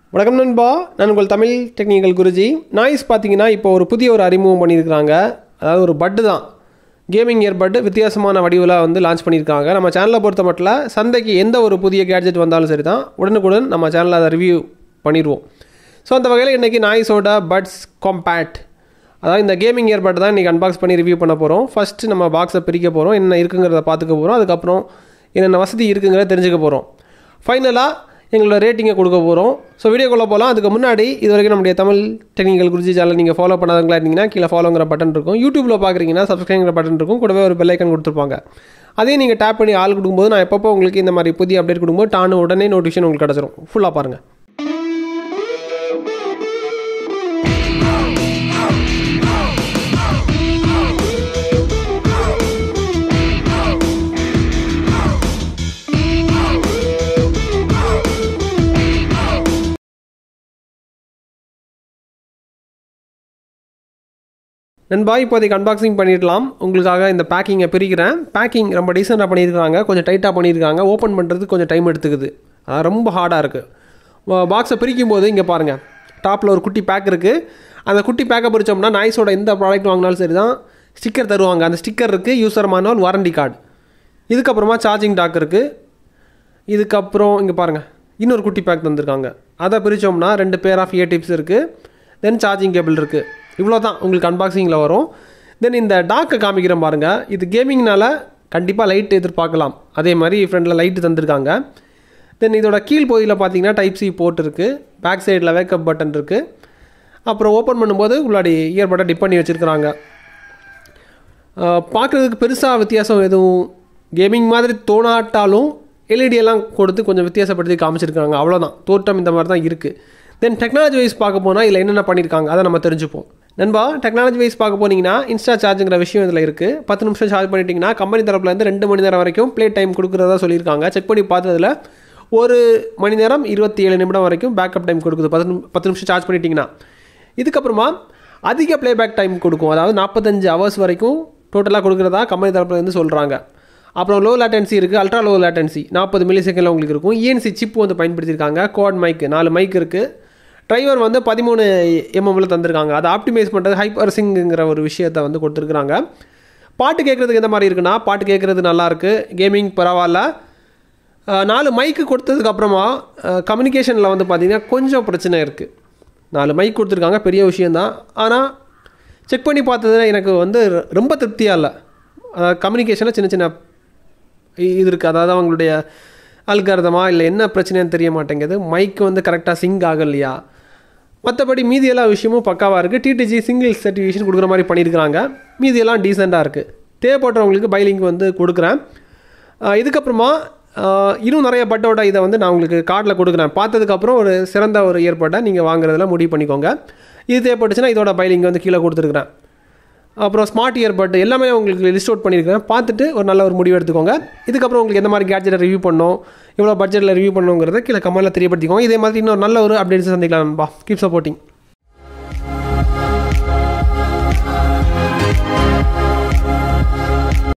வணக்கம் நண்பா நான் உங்கள் தமிழ் டெக்னிக்கல் குருஜி நாய்ஸ் பார்த்தீங்கன்னா இப்போ ஒரு புதிய ஒரு அறிமுகம் பண்ணியிருக்கிறாங்க அதாவது ஒரு பட்டு தான் கேமிங் இயர்பட் வித்தியாசமான வடிவில் வந்து லான்ச் பண்ணியிருக்காங்க நம்ம சேனலை பொறுத்த மட்டும் சந்தைக்கு எந்த ஒரு புதிய கேட்ஜெட் வந்தாலும் சரி தான் உடனுக்குடன் நம்ம சேனலில் அதை ரிவ்யூ பண்ணிடுவோம் ஸோ அந்த வகையில் இன்றைக்கி நாய்ஸோட பட்ஸ் காம்பேக்ட் அதாவது இந்த கேமிங் இயர்பட் தான் இன்றைக்கி அன்பாக்ஸ் பண்ணி ரிவ்யூ பண்ண போகிறோம் ஃபஸ்ட்டு நம்ம பாக்ஸை பிரிக்க போகிறோம் என்ன இருக்குங்கிறத பார்த்துக்க போகிறோம் அதுக்கப்புறம் என்னென்ன வசதி இருக்குங்கிறத தெரிஞ்சுக்க போகிறோம் ஃபைனலாக எங்களோட ரேட்டிங்கை கொடுக்க போகிறோம் ஸோ வீடியோக்குள்ளே போகலாம் அதுக்கு முன்னாடி இது வரைக்கும் நம்முடைய தமிழ் டெக்னிக்கல் குருஜி சேனல் நீங்கள் ஃபாலோ பண்ணாதவங்களா இருந்தீங்கன்னா கீழே ஃபாலோங்கிற பட்டன் இருக்கும் யூடியூப்பில் பார்க்குறீங்கன்னா சப்ஸ்கிரைங்கிற பட்டன் இருக்கும் கூடவே ஒரு பெல்லைக்கன் கொடுத்துருப்பாங்க அதையும் நீங்கள் டேப் பண்ணி ஆள் கொடுக்கும்போது நான் எப்பப்போ உங்களுக்கு இந்த மாதிரி புதிய அப்டேட் கொடுக்கும்போது டானு உடனே நோட்டிஃபிகேஷன் உங்களுக்கு கிடச்சிரும் ஃபுல்லாக பாருங்கள் நண்பா இப்போதைக்கு அன்பாக்சிங் பண்ணிடலாம் உங்களுக்காக இந்த பேக்கிங்கை பிரிக்கிறேன் பேக்கிங் ரொம்ப டீசெண்டாக பண்ணியிருக்காங்க கொஞ்சம் டைட்டாக பண்ணியிருக்காங்க ஓப்பன் பண்ணுறதுக்கு கொஞ்சம் டைம் எடுத்துக்குது அது ரொம்ப ஹார்டாக இருக்குது பாக்ஸை பிரிக்கும் போது இங்கே பாருங்கள் டாப்பில் ஒரு குட்டி பேக் இருக்குது அந்த குட்டி பேக்கை பிரித்தோம்னா நாய்ஸோட எந்த ப்ராடக்ட் வாங்கினாலும் சரி தான் ஸ்டிக்கர் தருவாங்க அந்த ஸ்டிக்கர் இருக்குது யூசர் மானுவல் வாரண்டி கார்டு இதுக்கப்புறமா சார்ஜிங் டாக் இருக்குது இதுக்கப்புறம் இங்கே பாருங்கள் இன்னொரு குட்டி பேக் தந்திருக்காங்க அதை பிரித்தோம்னா ரெண்டு பேர் ஆஃப் இயர் டிப்ஸ் இருக்குது தென் சார்ஜிங் கேபிள் இருக்குது இவ்வளோ தான் உங்களுக்கு அன்பாக்சிங்கில் வரும் தென் இந்த டாக்கை காமிக்கிறேன் பாருங்கள் இது கேமிங்னால கண்டிப்பாக லைட் எதிர்பார்க்கலாம் அதே மாதிரி ஃப்ரண்டில் லைட்டு தந்திருக்காங்க தென் இதோட கீழ் பகுதியில் பார்த்தீங்கன்னா டைப் சி போர்ட் இருக்குது பேக் சைடில் வேக்கப் பட்டன் இருக்குது அப்புறம் ஓப்பன் பண்ணும்போது உள்ளாடி இயர்பட்டை டிப் பண்ணி வச்சுருக்குறாங்க பார்க்குறதுக்கு பெருசாக வித்தியாசம் எதுவும் கேமிங் மாதிரி தோணாட்டாலும் எல்இடி எல்லாம் கொடுத்து கொஞ்சம் வித்தியாசப்படுத்தி காமிச்சிருக்காங்க அவ்வளோதான் தோட்டம் இந்த மாதிரி தான் இருக்குது தென் டெக்னாலஜி வைஸ் பார்க்க போனால் இதில் என்னென்ன பண்ணியிருக்காங்க அதை நம்ம தெரிஞ்சுப்போம் நண்பா டெக்னாலஜி வைஸ் பார்க்க போனீங்கன்னா இன்ஸ்டா சார்ஜுங்கிற விஷயம் இதில் இருக்குது பத்து நிமிஷம் சார்ஜ் பண்ணிட்டீங்கன்னா கம்பெனி தரப்புலேருந்து ரெண்டு மணி நேரம் வரைக்கும் ப்ளே டைம் கொடுக்குறதா சொல்லியிருக்காங்க செக் பண்ணி பார்த்ததில் ஒரு மணி நேரம் இருபத்தி ஏழு நிமிடம் வரைக்கும் பேக்கப் டைம் கொடுக்குது பத்து நிமி- பத்து நிமிஷம் சார்ஜ் பண்ணிட்டீங்கன்னா இதுக்கப்புறமா அதிக ப்ளேபேக் டைம் கொடுக்கும் அதாவது நாற்பத்தஞ்சு ஹவர்ஸ் வரைக்கும் டோட்டலாக கொடுக்குறதா கம்பெனி தரப்புலேருந்து சொல்கிறாங்க அப்புறம் லோ லேட்டன்சி இருக்குது அல்ட்ரா லோ லேட்டன்சி நாற்பது மில்லி செகண்டில் உங்களுக்கு இருக்கும் இஎன்சி சிப் வந்து பயன்படுத்தியிருக்காங்க கோட் மைக் நாலு மைக் இருக்குது டிரைவர் வந்து பதிமூணு எம்எம்ல தந்திருக்காங்க அதை ஆப்டிமைஸ் பண்ணுறது ஹைப்பர் சிங்குங்கிற ஒரு விஷயத்தை வந்து கொடுத்துருக்குறாங்க பாட்டு கேட்குறதுக்கு எந்த மாதிரி இருக்குன்னா பாட்டு கேட்குறது நல்லாயிருக்கு கேமிங் பரவாயில்ல அஹ், நாலு மைக்கு கொடுத்ததுக்கு அப்புறமா கம்யூனிகேஷனில் வந்து பார்த்திங்கன்னா கொஞ்சம் பிரச்சனை இருக்குது நாலு மைக் கொடுத்துருக்காங்க பெரிய விஷயந்தான் ஆனால் செக் பண்ணி பார்த்ததுல எனக்கு வந்து ரொம்ப திருப்தியாக இல்லை கம்யூனிகேஷனில் சின்ன சின்ன இ- இது இருக்குது அதாவது அவங்களுடைய அல்காரதமா இல்லை என்ன பிரச்சனைன்னு தெரிய மாட்டேங்குது மைக் வந்து கரெக்டாக சிங்க் ஆகலையா மற்றபடி மீதி எல்லா விஷயமும் பக்காவாக இருக்குது டிடிஜி சிங்கிள் சர்டிஃபிகேஷன் கொடுக்குற மாதிரி பண்ணியிருக்கிறாங்க மீதி எல்லாம் டீசெண்டாக இருக்குது தேவைப்படுறவங்களுக்கு பைலிங்க் வந்து கொடுக்குறேன் ஆஹ் இதுக்கப்புறமா ஆஹ் இன்னும் நிறைய பட்டோட இதை வந்து நான் உங்களுக்கு கார்டில் கொடுக்குறேன் பார்த்ததுக்கப்புறம் ஒரு சிறந்த ஒரு ஏற்பாட்டை நீங்கள் வாங்குறதுல முடிவு பண்ணிக்கோங்க இது தேவைப்பட்டுச்சுன்னா இதோட பைலிங் வந்து கீழே கொடுத்துருக்குறேன் அப்புறம் ஸ்மார்ட் இயர்பட் எல்லாமே உங்களுக்கு லிஸ்ட் அவுட் பண்ணியிருக்கேன் பார்த்துட்டு ஒரு நல்ல ஒரு முடிவு எடுத்துக்கோங்க இதுக்கப்புறம் உங்களுக்கு எந்த மாதிரி கேட்ஜெட்டை ரிவ்யூ பண்ணணும் எவ்வளோ பட்ஜெட்டில் ரிவ்யூ பண்ணணுங்கிறத கீழே கமெண்ட்டில் தெரியப்படுத்திக்கோங்க இதே மாதிரி இன்னொரு நல்ல ஒரு அப்டேட்ஸ் சந்திக்கலாம் நண்பா கீப் சப்போர்ட்டிங்